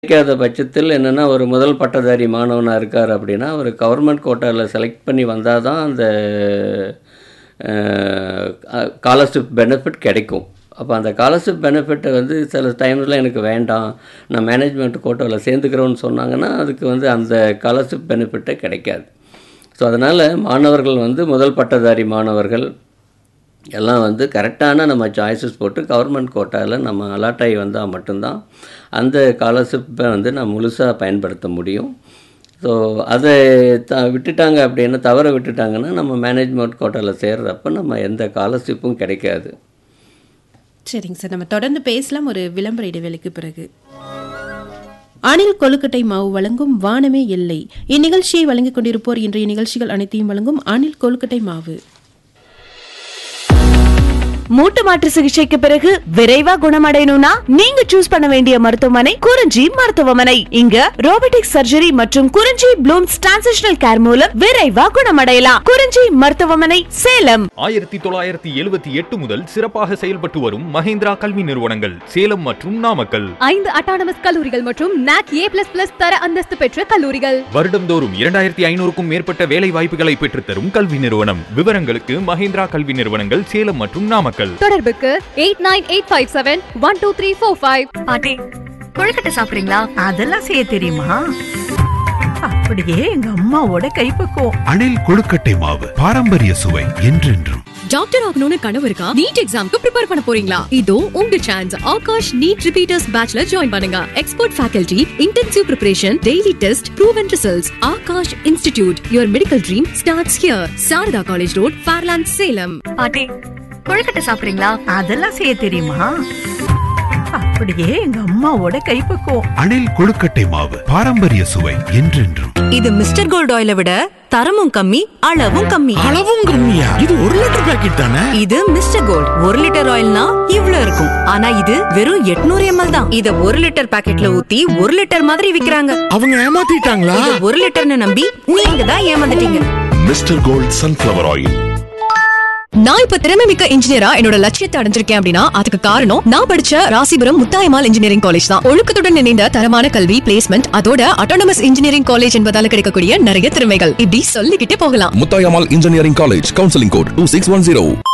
கிடைக்காத பட்சத்தில் என்னென்னா ஒரு முதல் பட்டதாரி மாணவனாக இருக்கார் அப்படின்னா ஒரு கவர்மெண்ட் கோட்டாவில் செலக்ட் பண்ணி வந்தால் தான் அந்த ஸ்காலர்ஷிப் பெனிஃபிட் கிடைக்கும் அப்போ அந்த ஸ்காலர்ஷிப் பெனிஃபிட்டை வந்து சில டைம்ஸில் எனக்கு வேண்டாம் நான் மேனேஜ்மெண்ட் கோட்டாவில் சேர்ந்துக்கிறோன்னு சொன்னாங்கன்னா அதுக்கு வந்து அந்த ஸ்காலர்ஷிப் பெனிஃபிட்டே கிடைக்காது ஸோ அதனால் மாணவர்கள் வந்து முதல் பட்டதாரி மாணவர்கள் எல்லாம் வந்து கரெக்டான நம்ம சாய்ஸஸ் போட்டு கவர்மெண்ட் கோட்டாவில் நம்ம அலாட் ஆகி வந்தால் மட்டும்தான் அந்த ஸ்காலர்ஷிப்பை வந்து நம்ம முழுசாக பயன்படுத்த முடியும் ஸோ அதை த விட்டுட்டாங்க அப்படின்னா தவற விட்டுட்டாங்கன்னா நம்ம மேனேஜ்மெண்ட் கோட்டாவில் சேர்றப்ப நம்ம எந்த ஸ்காலர்ஷிப்பும் கிடைக்காது சரிங்க சார் நம்ம தொடர்ந்து பேசலாம் ஒரு விளம்பர இடைவேளைக்கு பிறகு அணில் கொழுக்கட்டை மாவு வழங்கும் வானமே இல்லை இந்நிகழ்ச்சியை வழங்கிக் கொண்டிருப்போர் இன்றைய நிகழ்ச்சிகள் அனைத்தையும் வழங்கும் அணில் கொழுக்கட்டை மாவு மூட்டு மாற்று சிகிச்சைக்கு பிறகு விரைவா குணமடையணும்னா நீங்க சூஸ் பண்ண வேண்டிய மருத்துவமனை குறிஞ்சி மருத்துவமனை இங்க ரோபோட்டிக் சர்ஜரி மற்றும் குறிஞ்சி ப்ளூம்ஸ் டிரான்சிஷனல் கேர் மூலம் விரைவா குணமடையலாம் குறிஞ்சி மருத்துவமனை சேலம் ஆயிரத்தி தொள்ளாயிரத்தி எழுபத்தி எட்டு முதல் சிறப்பாக செயல்பட்டு வரும் மஹேந்திரா கல்வி நிறுவனங்கள் சேலம் மற்றும் நாமக்கல் ஐந்து அட்டானமஸ் கல்லூரிகள் மற்றும் நாக் ஏ பிளஸ் பிளஸ் தர அந்தஸ்து பெற்ற கல்லூரிகள் வருடந்தோறும் இரண்டாயிரத்தி ஐநூறுக்கும் மேற்பட்ட வேலை வாய்ப்புகளை பெற்றுத்தரும் கல்வி நிறுவனம் விவரங்களுக்கு மஹேந்திரா கல்வி நிறுவனங்கள் சேலம் மற்றும் நாமக்கல் தொடர்புக்கு eight nine eight five seven one two three four five பாட்டி கொழுக்கட்டை சாப்பிடுறீங்களா அதெல்லாம் செய்ய தெரியுமா அப்படியே எங்க அம்மாவோட கைப்பக்குவம் அணில் கொழுக்கட்டை மாவு பாரம்பரிய சுவை என்றென்றும் டாக்டர் ஆகணும்னு கனவு இருக்கா நீட் எக்ஸாம்க்கு ப்ரிப்பேர் பண்ண போறீங்களா இதோ உங்க சான்ஸ் ஆகாஷ் நீட் ரிப்பீட்டர்ஸ் பேட்ச்ல ஜாயின் பண்ணுங்க expert faculty intensive preparation daily test proven results Aakash institute your medical dream starts here Sharada college road Fairland Salem பாட்டி கொழுக்கட்டை சாப்பிடுறீங்களா அதெல்லாம் செய்ய தெரியுமா அப்படியே எங்க அம்மாவோட கைப்பக்குவம் அணில் கொழுக்கட்டை மாவு பாரம்பரிய சுவை என்றென்றும் இது மிஸ்டர் கோல்ட் ஆயிலை விட தரமும் கம்மி அளவும் கம்மி அளவும் கம்மியா இது ஒரு லிட்டர் பாக்கெட் தானே இது மிஸ்டர் கோல்ட் ஒரு லிட்டர் ஆயில்னா இவ்ளோ இருக்கும் ஆனா இது வெறும் 800 எம்எல் தான் இத ஒரு லிட்டர் பாக்கெட்ல ஊத்தி ஒரு லிட்டர் மாதிரி விக்கிறாங்க அவங்க ஏமாத்திட்டாங்களா இத ஒரு லிட்டர்னு நம்பி நீங்க தான் ஏமாந்துட்டீங்க மிஸ்டர் கோல்ட் சன்ஃபிளவர் ஆயில் நான் இப்ப திறமை மிக்க இன்ஜினியரா என்னோட லட்சியத்தை அடைஞ்சிருக்கேன் அப்படின்னா அதுக்கு காரணம் நான் படிச்ச ராசிபுரம் முத்தாயமால் இன்ஜினியரிங் காலேஜ் தான் ஒழுக்கத்துடன் இணைந்த தரமான கல்வி பிளேஸ்மெண்ட் அதோட அட்டானமஸ் இன்ஜினியரிங் காலேஜ் என்பதால கிடைக்கக்கூடிய நிறைய திறமைகள் இப்படி சொல்லிக்கிட்டே போகலாம் Muthayammal engineering college counselling code two six one zero